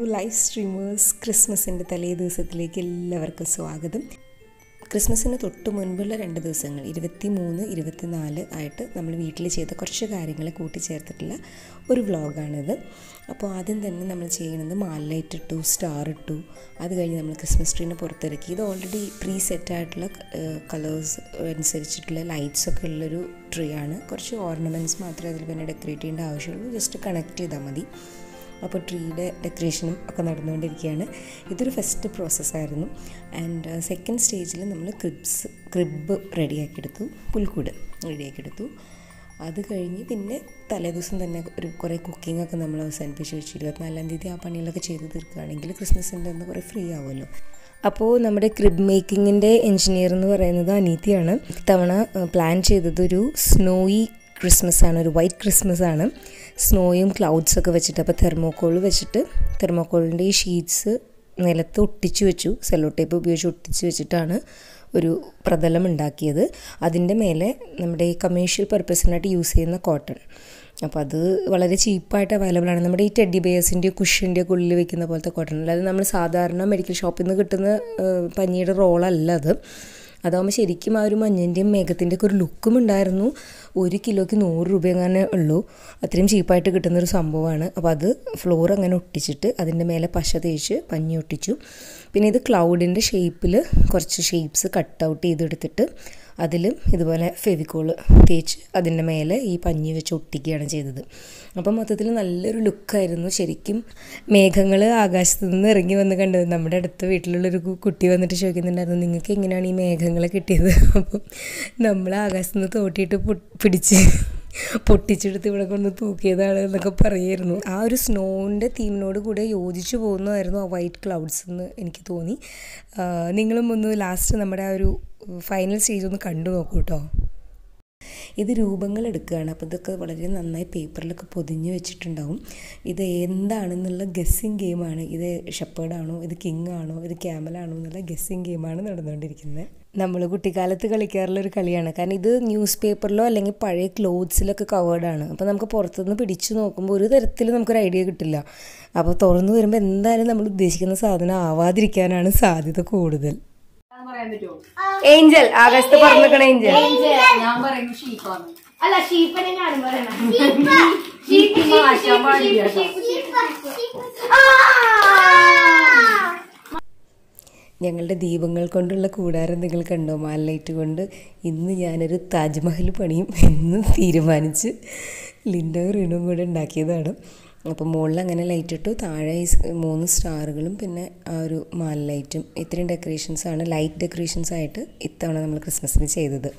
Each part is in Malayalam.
ലൈവ് സ്ട്രീമേഴ്സ് ക്രിസ്മസിൻ്റെ തലേ ദിവസത്തിലേക്ക് എല്ലാവർക്കും സ്വാഗതം ക്രിസ്മസിന് തൊട്ട് മുൻപുള്ള രണ്ട് ദിവസങ്ങൾ ഇരുപത്തി മൂന്ന് ഇരുപത്തിനാല് ആയിട്ട് നമ്മൾ വീട്ടിൽ ചെയ്ത കുറച്ച് കാര്യങ്ങൾ കൂട്ടിച്ചേർത്തിട്ടുള്ള ഒരു വ്ളോഗാണിത് അപ്പോൾ ആദ്യം തന്നെ നമ്മൾ ചെയ്യുന്നത് മാലൈറ്റ് ഇട്ടു സ്റ്റാർ ഇട്ടു അത് കഴിഞ്ഞ് നമ്മൾ ക്രിസ്മസ് ട്രീനെ പുറത്തിറക്കി ഇത് ഓൾറെഡി പ്രീ സെറ്റ് ആയിട്ടുള്ള കളേഴ്സ് അനുസരിച്ചിട്ടുള്ള ലൈറ്റ്സ് ഒക്കെ ഉള്ളൊരു ട്രീ ആണ് കുറച്ച് ഓർണമെൻറ്റ്സ് മാത്രമേ അതിൽ പിന്നെ ഡെക്കറേറ്റ് ചെയ്യേണ്ട ആവശ്യമുള്ളൂ ജസ്റ്റ് കണക്ട് ചെയ്താൽ മതി അപ്പോൾ ട്രീയുടെ ഡെക്കറേഷനും ഒക്കെ നടന്നുകൊണ്ടിരിക്കുകയാണ് ഇതൊരു ഫസ്റ്റ് പ്രോസസ്സായിരുന്നു ആൻഡ് സെക്കൻഡ് സ്റ്റേജിൽ നമ്മൾ ക്രിബ്സ് ക്രിബ് റെഡിയാക്കിയെടുത്തു പുൽക്കൂട് റെഡിയാക്കിയെടുത്തു അത് കഴിഞ്ഞ് പിന്നെ തലേദിവസം തന്നെ ഒരു കുറേ കുക്കിംഗ് ഒക്കെ നമ്മൾ അവസാനിപ്പിച്ച് വെച്ചു ഇരുപത്തിനാലാം തീയതി ആ പണികളൊക്കെ ചെയ്ത് തീർക്കുകയാണെങ്കിൽ ക്രിസ്മസിൻ്റെ അന്ന് കുറേ ഫ്രീ ആവുമല്ലോ അപ്പോൾ നമ്മുടെ ക്രിബ് മേക്കിങ്ങിൻ്റെ എൻജിനീയർ എന്ന് പറയുന്നത് അനീതിയാണ് ഇത്തവണ പ്ലാൻ ചെയ്തത് ഒരു സ്നോയി ക്രിസ്മസ് ആണ് ഒരു വൈറ്റ് ക്രിസ്മസ് ആണ് സ്നോയും ക്ലൗഡ്സ് ഒക്കെ വെച്ചിട്ട് അപ്പോൾ തെർമോക്കോൾ വെച്ചിട്ട് തെർമോക്കോളിൻ്റെ ഈ ഷീറ്റ്സ് നിലത്ത് ഒട്ടിച്ചു വെച്ചു സെല്ലോ ടേപ്പ് ഉപയോഗിച്ച് ഒട്ടിച്ച് വെച്ചിട്ടാണ് ഒരു പ്രതലം ഉണ്ടാക്കിയത് അതിൻ്റെ മേലെ നമ്മുടെ ഈ കമേഴ്ഷ്യൽ പർപ്പസിനായിട്ട് യൂസ് ചെയ്യുന്ന കോട്ടൺ അപ്പോൾ അത് വളരെ ചീപ്പായിട്ട് അവൈലബിൾ ആണ് നമ്മുടെ ഈ ടെഡി ബേഴ്സിൻ്റെയോ കുഷിൻ്റെയോ ഉള്ളിൽ വെക്കുന്ന പോലത്തെ കോട്ടൺ അല്ലാതെ നമ്മൾ സാധാരണ മെഡിക്കൽ ഷോപ്പിൽ നിന്ന് കിട്ടുന്ന പഞ്ഞിയുടെ റോളല്ല അത് അതാകുമ്പോൾ ശരിക്കും ആ ഒരു മഞ്ഞിൻ്റെയും മേഘത്തിൻ്റെ ഒക്കെ ഒരു ലുക്കും ഉണ്ടായിരുന്നു ഒരു കിലോയ്ക്ക് നൂറ് രൂപ അങ്ങനെ ഉള്ളൂ അത്രയും ചീപ്പായിട്ട് കിട്ടുന്നൊരു സംഭവമാണ് അപ്പോൾ അത് ഫ്ലോർ അങ്ങനെ ഒട്ടിച്ചിട്ട് അതിൻ്റെ മേലെ പശ തേച്ച് പഞ്ഞി ഒട്ടിച്ചു പിന്നെ ഇത് ക്ലൗഡിൻ്റെ ഷേപ്പിൽ കുറച്ച് ഷേപ്സ് കട്ട് ഔട്ട് ചെയ്തെടുത്തിട്ട് അതിലും ഇതുപോലെ ഫെവിക്കോള് തേച്ച് അതിൻ്റെ മേലെ ഈ പഞ്ഞി വെച്ച് ഒട്ടിക്കുകയാണ് ചെയ്തത് അപ്പം മൊത്തത്തിൽ നല്ലൊരു ലുക്കായിരുന്നു ശരിക്കും മേഘങ്ങൾ ആകാശത്ത് നിന്ന് ഇറങ്ങി വന്ന് കണ്ടത് നമ്മുടെ അടുത്ത വീട്ടിലുള്ളൊരു കുട്ടി വന്നിട്ട് ചോദിക്കുന്നുണ്ടായിരുന്നു നിങ്ങൾക്ക് എങ്ങനെയാണ് ഈ മേഘങ്ങൾ കിട്ടിയത് അപ്പം നമ്മൾ ആകാശത്ത് നിന്ന് തോട്ടിയിട്ട് പിടിച്ച് പൊട്ടിച്ചെടുത്ത് ഇവിടെ കൊണ്ട് തൂക്കിയതാണ് എന്നൊക്കെ പറയായിരുന്നു ആ ഒരു സ്നോവിൻ്റെ തീമിനോട് കൂടെ യോജിച്ചു പോകുന്നതായിരുന്നു ആ വൈറ്റ് ക്ലൗഡ്സ് എന്ന് എനിക്ക് തോന്നി നിങ്ങളും ഒന്ന് ലാസ്റ്റ് നമ്മുടെ ആ ഒരു ഫൈനൽ സ്റ്റേജ് ഒന്ന് കണ്ടു നോക്കൂ കേട്ടോ ഇത് രൂപങ്ങൾ എടുക്കുകയാണ് അപ്പോൾ ഇതൊക്കെ വളരെ നന്നായി പേപ്പറിലൊക്കെ പൊതിഞ്ഞ് വെച്ചിട്ടുണ്ടാവും ഇത് എന്താണെന്നുള്ള ഗസ്സിങ് ഗെയിമാണ് ഇത് ഷെപ്പേർഡാണോ ഇത് കിങ് ആണോ ഇത് ക്യാമലാണോ എന്നുള്ള ഗസ്സിങ് ഗെയിമാണ് നടന്നുകൊണ്ടിരിക്കുന്നത് നമ്മൾ കുട്ടിക്കാലത്ത് കളിക്കാറുള്ള ഒരു കളിയാണ് കാരണം ഇത് ന്യൂസ് പേപ്പറിലോ അല്ലെങ്കിൽ പഴയ ക്ലോത്ത്സിലൊക്കെ കവേർഡാണ് അപ്പോൾ നമുക്ക് പുറത്തുനിന്ന് പിടിച്ചു നോക്കുമ്പോൾ ഒരു തരത്തിൽ നമുക്കൊരു ഐഡിയ കിട്ടില്ല അപ്പോൾ തുറന്നു വരുമ്പോൾ എന്തായാലും നമ്മൾ ഉദ്ദേശിക്കുന്ന സാധനം ആവാതിരിക്കാനാണ് സാധ്യത കൂടുതൽ ഏഞ്ചൽ ആകാശത്ത് പറഞ്ഞിരിക്കണ ഏഞ്ചൽ ഞാൻ പറയുന്നു ഷീപ്പാണ് അല്ല ഷീപ്പനെ ഞാനും പറയണം ഞങ്ങളുടെ ദീപങ്ങൾ കൊണ്ടുള്ള കൂടാരം നിങ്ങൾ കണ്ടോ മാലൈറ്റ് കൊണ്ട് ഇന്ന് ഞാനൊരു താജ്മഹൽ പണിയും എന്ന് തീരുമാനിച്ച് ലിൻഡോ റീണും കൂടെ ഉണ്ടാക്കിയതാണ് അപ്പോൾ മുകളിൽ അങ്ങനെ ലൈറ്റ് ഇട്ടു താഴെ ഈ മൂന്ന് സ്റ്റാറുകളും പിന്നെ ആ ഒരു മാല ലൈറ്റും ഇത്രയും ഡെക്കറേഷൻസാണ് ലൈറ്റ് ഡെക്കറേഷൻസ് ആയിട്ട് ഇത്തവണ നമ്മൾ ക്രിസ്മസിന് ചെയ്തത്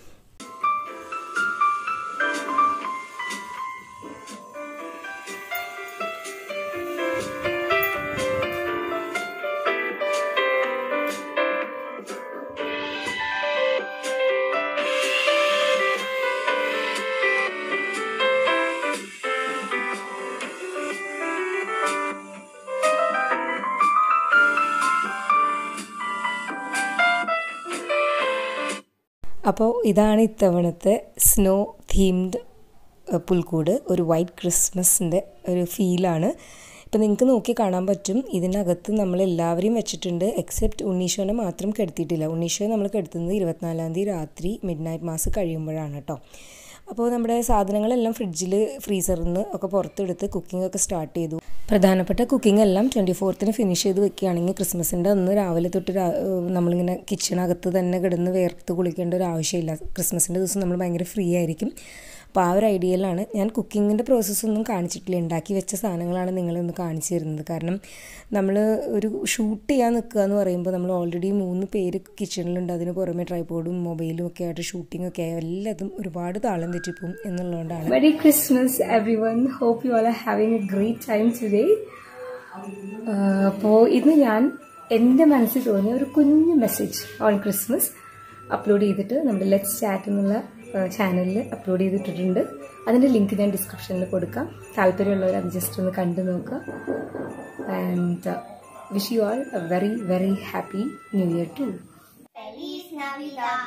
അപ്പോൾ ഇതാണ് ഇത്തവണത്തെ സ്നോ തീംഡ് പുൽക്കൂട് ഒരു വൈറ്റ് ക്രിസ്മസിൻ്റെ ഒരു ഫീലാണ് ഇപ്പം നിങ്ങൾക്ക് നോക്കി കാണാൻ പറ്റും ഇതിനകത്ത് നമ്മൾ എല്ലാവരെയും വെച്ചിട്ടുണ്ട് എക്സെപ്റ്റ് ഉണ്ണീഷോനെ മാത്രം കെടുത്തിയിട്ടില്ല ഉണ്ണീഷോ നമ്മൾ കെടുത്തുന്നത് ഇരുപത്തിനാലാം തീയതി രാത്രി മിഡ് നൈറ്റ് മാസ് കഴിയുമ്പോഴാണ് കേട്ടോ അപ്പോൾ നമ്മുടെ സാധനങ്ങളെല്ലാം ഫ്രിഡ്ജിൽ ഫ്രീസറിൽ നിന്ന് ഒക്കെ പുറത്തെടുത്ത് കുക്കിംഗ് ഒക്കെ സ്റ്റാർട്ട് ചെയ്തു പ്രധാനപ്പെട്ട കുക്കിംഗ് എല്ലാം ട്വൻറ്റി ഫോർത്തിന് ഫിനിഷ് ചെയ്ത് വെക്കുകയാണെങ്കിൽ ക്രിസ്മസിൻ്റെ അന്ന് രാവിലെ തൊട്ട് നമ്മളിങ്ങനെ കിച്ചണകത്ത് തന്നെ കിടന്ന് വേർത്ത് കുളിക്കേണ്ട ഒരു ആവശ്യമില്ല ക്രിസ്മസിൻ്റെ ദിവസം നമ്മൾ ഭയങ്കര ഫ്രീ ആയിരിക്കും അപ്പോൾ ആ ഒരു ഐഡിയയിലാണ് ഞാൻ കുക്കിങ്ങിൻ്റെ പ്രോസസ്സൊന്നും കാണിച്ചിട്ടില്ല ഉണ്ടാക്കി വെച്ച സാധനങ്ങളാണ് നിങ്ങളൊന്ന് കാണിച്ചു തരുന്നത് കാരണം നമ്മൾ ഒരു ഷൂട്ട് ചെയ്യാൻ നിൽക്കുക എന്ന് പറയുമ്പോൾ നമ്മൾ ഓൾറെഡി മൂന്ന് പേര് കിച്ചണിലുണ്ട് അതിന് പുറമെ ട്രൈപോഡും മൊബൈലും ഒക്കെ ആയിട്ട് ഷൂട്ടിംഗ് ഒക്കെ എല്ലാതും ഒരുപാട് താളം തെറ്റിപ്പോവും എന്നുള്ളതുകൊണ്ടാണ് Merry Christmas, everyone. Hope you all are having a great time today. അപ്പോൾ ഇന്ന് ഞാൻ എൻ്റെ മനസ്സിൽ തോന്നിയ ഒരു കുഞ്ഞു മെസ്സേജ് ഓൺ ക്രിസ്മസ് അപ്ലോഡ് ചെയ്തിട്ട് നമ്മുടെ ലെറ്റ്സ് ചാറ്റ് എന്നുള്ള ചാനലിൽ അപ്ലോഡ് ചെയ്തിട്ടിട്ടുണ്ട് അതിൻ്റെ ലിങ്ക് ഞാൻ ഡിസ്ക്രിപ്ഷനിൽ കൊടുക്കാം താല്പര്യമുള്ളവർ അത് ജസ്റ്റ് ഒന്ന് കണ്ടു നോക്കുക and wish you all a very very happy new year to Feliz Navidad.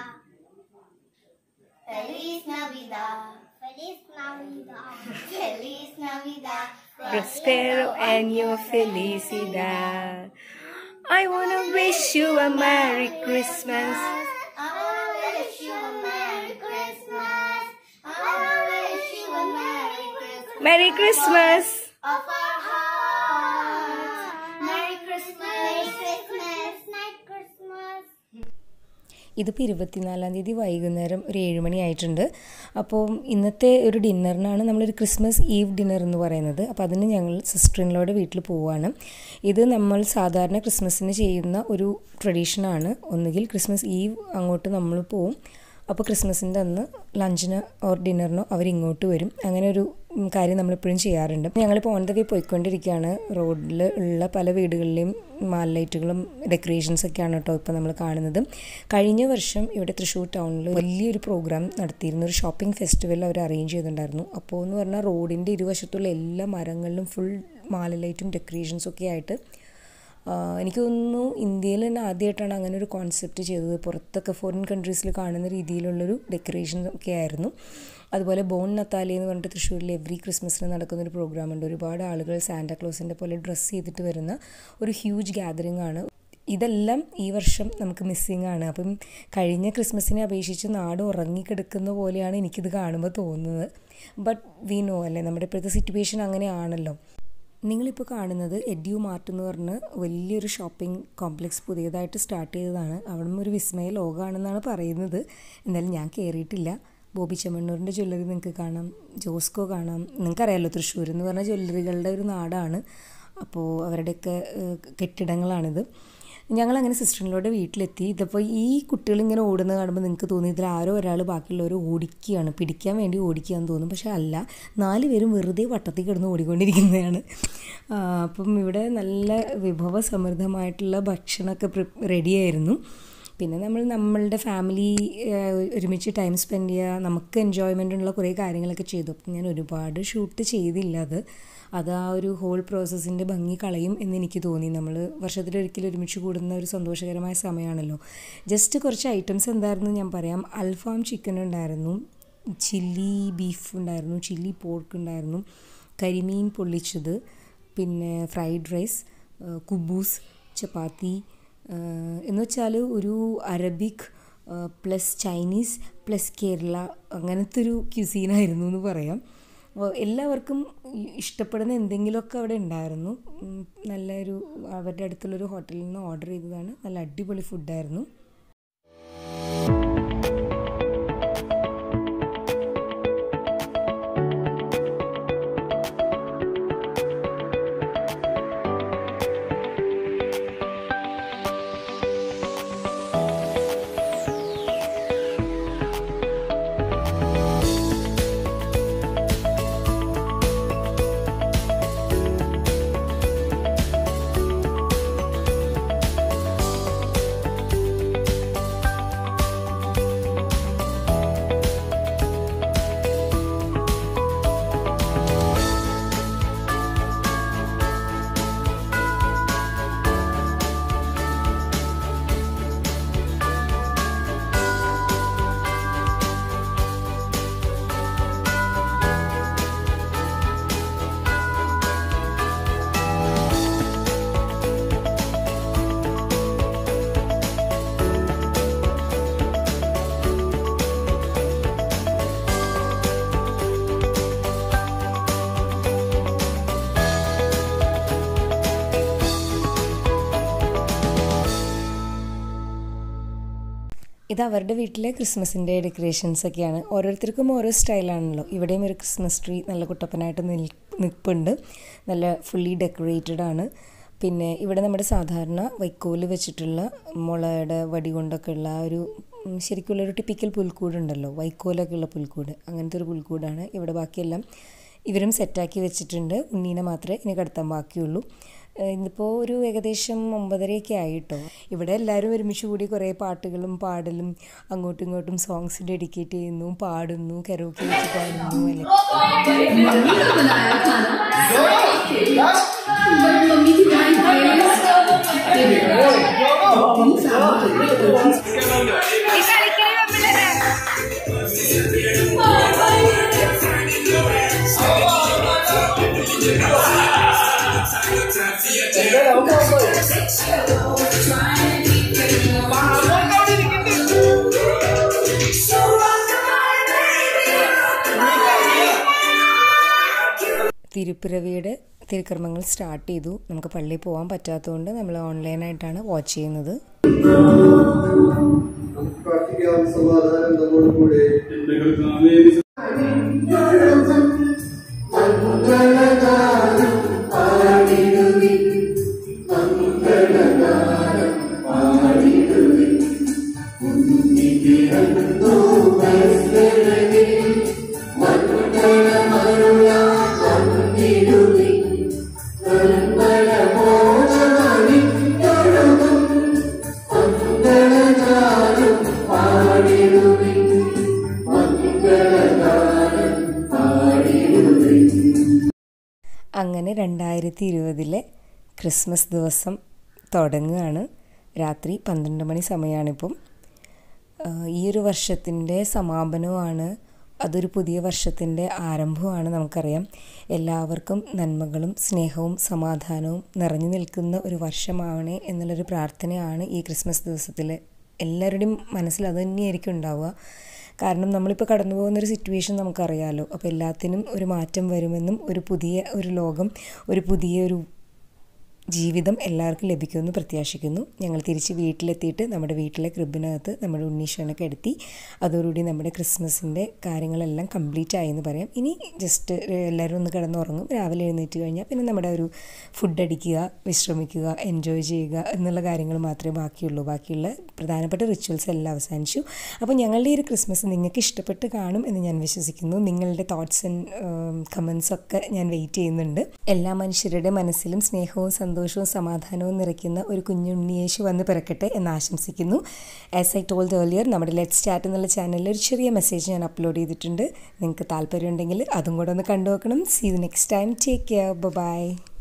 Feliz Navidad. Feliz Navidad. Feliz Navidad. prospero año felicidad. I wanna wish you a Merry Christmas. I wanna wish you a Merry Christmas. I wanna wish you a Merry Christmas. Merry Christmas! Of our hearts. Merry Christmas. Merry Christmas. Merry Christmas. ഇതിപ്പോൾ ഇരുപത്തിനാലാം തീയതി വൈകുന്നേരം ഒരു ഏഴ് മണി ആയിട്ടുണ്ട് അപ്പോൾ ഇന്നത്തെ ഒരു ഡിന്നറിനാണ് നമ്മളൊരു ക്രിസ്മസ് ഈവ് ഡിന്നർ എന്ന് പറയുന്നത് അപ്പോൾ അതിന് ഞങ്ങൾ സിസ്റ്ററിനോടെ വീട്ടിൽ പോവുകയാണ് ഇത് നമ്മൾ സാധാരണ ക്രിസ്മസിന് ചെയ്യുന്ന ഒരു ട്രഡീഷനാണ് ഒന്നുകിൽ ക്രിസ്മസ് ഈവ് അങ്ങോട്ട് നമ്മൾ പോവും അപ്പോൾ ക്രിസ്മസിൻ്റെ അന്ന് ലഞ്ചിന് ഓർ ഡിന്നറിനോ അവർ ഇങ്ങോട്ട് വരും അങ്ങനെ ഒരു ഉം, കാര്യം നമ്മളെപ്പോഴും ചെയ്യാറുണ്ട് ഞങ്ങളിപ്പോൾ ഓൺ ദ വേ പോയിക്കൊണ്ടിരിക്കുകയാണ് റോഡിൽ ഉള്ള പല വീടുകളിലെയും മാൽ ലൈറ്റുകളും ഡെക്കറേഷൻസ് ഒക്കെയാണ് കേട്ടോ ഇപ്പോൾ നമ്മൾ കാണുന്നത് കഴിഞ്ഞ വർഷം ഇവിടെ തൃശ്ശൂർ ടൗണിൽ വലിയൊരു പ്രോഗ്രാം നടത്തിയിരുന്നു ഒരു ഷോപ്പിംഗ് ഫെസ്റ്റിവൽ അവർ അറേഞ്ച് ചെയ്തിട്ടുണ്ടായിരുന്നു അപ്പോൾ എന്ന് പറഞ്ഞാൽ റോഡിൻ്റെ ഇരുവശത്തുള്ള എല്ലാ മരങ്ങളിലും ഫുൾ മാല ലൈറ്റും ഡെക്കറേഷൻസും ഒക്കെ ആയിട്ട് ആ, എനിക്ക് തോന്നുന്നു ഇന്ത്യയിൽ തന്നെ ആദ്യമായിട്ടാണ് അങ്ങനെ ഒരു കോൺസെപ്റ്റ് ചെയ്തത് പുറത്തൊക്കെ ഫോറിൻ കൺട്രീസിൽ കാണുന്ന രീതിയിലുള്ളൊരു ഡെക്കറേഷൻ ഒക്കെ ആയിരുന്നു അതുപോലെ ബോൺ നത്താലി എന്ന് പറഞ്ഞിട്ട് തൃശ്ശൂരിൽ എവറി ക്രിസ്മസിന് നടക്കുന്ന ഒരു പ്രോഗ്രാം ഉണ്ട് ഒരുപാട് ആളുകൾ സാന്റാക്ലോസിൻ്റെ പോലെ ഡ്രസ്സ് ചെയ്തിട്ട് വരുന്ന ഒരു ഹ്യൂജ് ഗാദറിംഗ് ആണ് ഇതെല്ലാം ഈ വർഷം നമുക്ക് മിസ്സിങ് ആണ് അപ്പം കഴിഞ്ഞ ക്രിസ്മസിനെ അപേക്ഷിച്ച് നാട് ഉറങ്ങിക്കിടക്കുന്ന പോലെയാണ് എനിക്കിത് കാണുമ്പോൾ തോന്നുന്നത് ബട്ട് വി നോ അല്ലേ നമ്മുടെ ഇപ്പോഴത്തെ സിറ്റുവേഷൻ അങ്ങനെയാണല്ലോ നിങ്ങളിപ്പോൾ കാണുന്നത് എഡ്യു മാർട്ട് എന്ന് പറഞ്ഞ് വലിയൊരു ഷോപ്പിംഗ് കോംപ്ലക്സ് പുതിയതായിട്ട് സ്റ്റാർട്ട് ചെയ്തതാണ് അവിടുന്ന് ഒരു വിസ്മയ ലോകമാണെന്നാണ് പറയുന്നത് എന്തായാലും ഞാൻ കയറിയിട്ടില്ല ബോബി ചെമ്മണ്ണൂരിൻ്റെ ജ്വല്ലറി നിങ്ങൾക്ക് കാണാം ജോസ്കോ കാണാം നിങ്ങൾക്കറിയാമല്ലോ തൃശ്ശൂർ എന്ന് പറഞ്ഞ ജ്വല്ലറികളുടെ ഒരു നാടാണ് അപ്പോൾ അവരുടെയൊക്കെ ഏഹ്, കെട്ടിടങ്ങളാണിത് ഞങ്ങളങ്ങനെ സിസ്റ്ററിനോടെ വീട്ടിലെത്തി ഇതിപ്പോൾ ഈ കുട്ടികൾ ഇങ്ങനെ ഓടുന്നത് കാണുമ്പോൾ നിങ്ങൾക്ക് തോന്നി ഇതിൽ ആരോ ഒരാൾ ബാക്കിയുള്ളവർ ഓടിക്കുകയാണ് പിടിക്കാൻ വേണ്ടി ഓടിക്കുകയെന്ന് തോന്നും പക്ഷേ അല്ല നാല് പേരും വെറുതെ വട്ടത്തിൽ കിടന്ന് ഓടിക്കൊണ്ടിരിക്കുന്നതാണ് ആ, അപ്പം ഇവിടെ നല്ല വിഭവസമൃദ്ധമായിട്ടുള്ള ഭക്ഷണമൊക്കെ റെഡിയായിരുന്നു പിന്നെ നമ്മൾ നമ്മളുടെ ഫാമിലി ഏഹ്, ഒരുമിച്ച് ടൈം സ്പെൻഡ് ചെയ്യുക നമുക്ക് എൻജോയ്മെൻ്റ് ഉള്ള കുറേ കാര്യങ്ങളൊക്കെ ചെയ്തു അപ്പം ഞാൻ ഒരുപാട് ഷൂട്ട് ചെയ്തില്ല അത് അത് ആ ഒരു ഹോൾ പ്രോസസ്സിൻ്റെ ഭംഗി കളയും എന്ന് എനിക്ക് തോന്നി നമ്മൾ വർഷത്തിലൊരിക്കലും ഒരുമിച്ച് കൂടുന്ന ഒരു സന്തോഷകരമായ സമയമാണല്ലോ ജസ്റ്റ് കുറച്ച് ഐറ്റംസ് എന്തായിരുന്നു ഞാൻ പറയാം അൽഫാം ചിക്കൻ ഉണ്ടായിരുന്നു ചില്ലി ബീഫ് ഉണ്ടായിരുന്നു ചില്ലി പോർക്ക് ഉണ്ടായിരുന്നു കരിമീൻ പൊള്ളിച്ചത് പിന്നെ ഫ്രൈഡ് റൈസ് കുബൂസ് ചപ്പാത്തി ആഹ് എന്ന് വെച്ചാൽ ഒരു Arabic plus Chinese plus Kerala അങ്ങനത്തെ ഒരു ക്യുസീനായിരുന്നു എന്ന് പറയാം അപ്പോൾ എല്ലാവർക്കും ഇ- ഇഷ്ടപ്പെടുന്ന എന്തെങ്കിലുമൊക്കെ അവിടെ ഉണ്ടായിരുന്നു ഉം, നല്ലൊരു അവരുടെ അടുത്തുള്ളൊരു ഹോട്ടലിൽ നിന്ന് ഓർഡർ ചെയ്തതാണ് നല്ല അടിപൊളി ഫുഡായിരുന്നു ഇത് അവരുടെ വീട്ടിലെ ക്രിസ്മസിൻ്റെ ഡെക്കറേഷൻസ് ഒക്കെയാണ് ഓരോരുത്തർക്കും ഓരോ സ്റ്റൈലാണല്ലോ ഇവിടെയും ഒരു ക്രിസ്മസ് ട്രീ നല്ല കുട്ടപ്പനായിട്ട് നിൽ നിൽപ്പുണ്ട് നല്ല ഫുള്ളി ഡെക്കറേറ്റഡ് ആണ് പിന്നെ ഇവിടെ നമ്മുടെ സാധാരണ വൈക്കോല് വെച്ചിട്ടുള്ള മുളയുടെ വടി കൊണ്ടൊക്കെ ഉള്ള ആ ഒരു ഉം, ശരിക്കുള്ള ഒരു ടിപ്പിക്കൽ പുൽക്കൂടുണ്ടല്ലോ വൈക്കോലൊക്കെ ഉള്ള പുൽക്കൂട് അങ്ങനത്തെ ഒരു പുൽക്കൂടാണ് ഇവിടെ ബാക്കിയെല്ലാം ഇവരും സെറ്റാക്കി വെച്ചിട്ടുണ്ട് ഉണ്ണീനെ മാത്രമേ ഇനി കടത്താൻ ബാക്കിയുള്ളൂ ഏഹ് ഇന്നിപ്പോൾ ഒരു ഏകദേശം ഒമ്പതരയൊക്കെ ആയിട്ടോ ഇവിടെ എല്ലാവരും ഒരുമിച്ച് കൂടി കുറേ പാട്ടുകളും പാടലും അങ്ങോട്ടും ഇങ്ങോട്ടും സോങ്സ് ഡെഡിക്കേറ്റ് ചെയ്യുന്നു പാടുന്നു കരോക്കെ വെച്ച് പാടുന്നു അല്ലെ Thank തിരുപ്പിറവിയുടെ തിരുക്കർമ്മങ്ങൾ സ്റ്റാർട്ട് ചെയ്തു നമുക്ക് പള്ളിയിൽ പോകാൻ പറ്റാത്തതുകൊണ്ട് നമ്മൾ ഓൺലൈനായിട്ടാണ് വാച്ച് ചെയ്യുന്നത് നമുക്ക് പ്രാർത്ഥിക്കാം സമാധാനം നമ്മോട് കൂടെ അങ്ങനെ രണ്ടായിരത്തി ഇരുപതിലെ ക്രിസ്മസ് ദിവസം തുടങ്ങുകയാണ് രാത്രി പന്ത്രണ്ട് മണി സമയമാണിപ്പം ആഹ് ഈ ഒരു വർഷത്തിൻ്റെ സമാപനവുമാണ് അതൊരു പുതിയ വർഷത്തിൻ്റെ ആരംഭമാണ് നമുക്കറിയാം എല്ലാവർക്കും നന്മകളും സ്നേഹവും സമാധാനവും നിറഞ്ഞു നിൽക്കുന്ന ഒരു വർഷമാവണേ എന്നുള്ളൊരു പ്രാർത്ഥനയാണ് ഈ ക്രിസ്മസ് ദിവസത്തിൽ എല്ലാവരുടെയും മനസ്സിൽ അത് തന്നെയായിരിക്കും ഉണ്ടാവുക കാരണം നമ്മളിപ്പോൾ കടന്നു പോകുന്നൊരു സിറ്റുവേഷൻ നമുക്കറിയാലോ അപ്പോൾ എല്ലാത്തിനും ഒരു മാറ്റം വരുമെന്നും ഒരു പുതിയ ഒരു ലോകം ഒരു പുതിയ ഒരു ജീവിതം എല്ലാവർക്കും ലഭിക്കുമെന്ന് പ്രത്യാശിക്കുന്നു ഞങ്ങൾ തിരിച്ച് വീട്ടിലെത്തിയിട്ട് നമ്മുടെ വീട്ടിലെ ക്രിബിനകത്ത് നമ്മുടെ ഉണ്ണീഷനെ കിടത്തി അതോടുകൂടി നമ്മുടെ ക്രിസ്മസിൻ്റെ കാര്യങ്ങളെല്ലാം കംപ്ലീറ്റ് ആയി എന്ന് പറയാം ഇനി ജസ്റ്റ് എല്ലാവരും ഒന്ന് കിടന്നുറങ്ങും രാവിലെ എഴുന്നേറ്റ് കഴിഞ്ഞാൽ പിന്നെ നമ്മുടെ ഒരു ഫുഡ് അടിക്കുക വിശ്രമിക്കുക എൻജോയ് ചെയ്യുക എന്നുള്ള കാര്യങ്ങൾ മാത്രമേ ബാക്കിയുള്ളൂ ബാക്കിയുള്ള പ്രധാനപ്പെട്ട റിച്വൽസ് എല്ലാം അവസാനിച്ചു അപ്പോൾ ഞങ്ങളുടെ ഈ ഒരു ക്രിസ്മസ് നിങ്ങൾക്ക് ഇഷ്ടപ്പെട്ട് കാണും എന്ന് ഞാൻ വിശ്വസിക്കുന്നു നിങ്ങളുടെ തോട്ട്സ് ആൻഡ് കമൻസ് ഒക്കെ ഞാൻ വെയിറ്റ് ചെയ്യുന്നുണ്ട് എല്ലാ മനുഷ്യരുടെ മനസ്സിലും സ്നേഹവും സന്തോഷവും സമാധാനവും നിറയ്ക്കുന്ന ഒരു കുഞ്ഞുണ്ണിയേശു വന്ന് പിറക്കട്ടെ എന്ന് ആശംസിക്കുന്നു ആസ് ഐ ടോൾഡ് ഏർലിയർ നമ്മുടെ ലെറ്റ് സ്റ്റാർട്ട് എന്നുള്ള ചാനലിൽ ഒരു ചെറിയ മെസ്സേജ് ഞാൻ അപ്ലോഡ് ചെയ്തിട്ടുണ്ട് നിങ്ങൾക്ക് താല്പര്യമുണ്ടെങ്കിൽ അതും കൂടെ ഒന്ന് കണ്ടു നോക്കണം see you next time take care by